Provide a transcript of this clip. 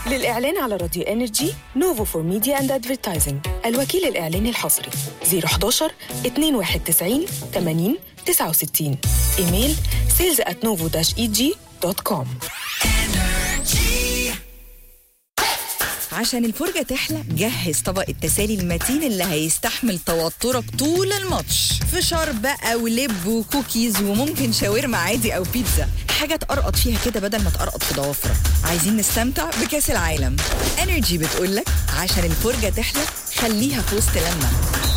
للإعلان على راديو انرجي نوفو فور ميديا اند ادفرتايزنج الوكيل الإعلاني الحصري 011 291 80 69 ايميل sales at novo egcom عشان الفرجة تحلى جهز طبق التسالي المتين اللي هيستحمل توترك طول الماتش فشار بقى ولب وكوكيز وممكن شاورما عادي أو بيتزا حاجة تقرقط فيها كده بدل ما تقرقط في ضوافرك عايزين نستمتع بكأس العالم انرجي بتقولك عشان الفرجة تحلى خليها في وسط لمة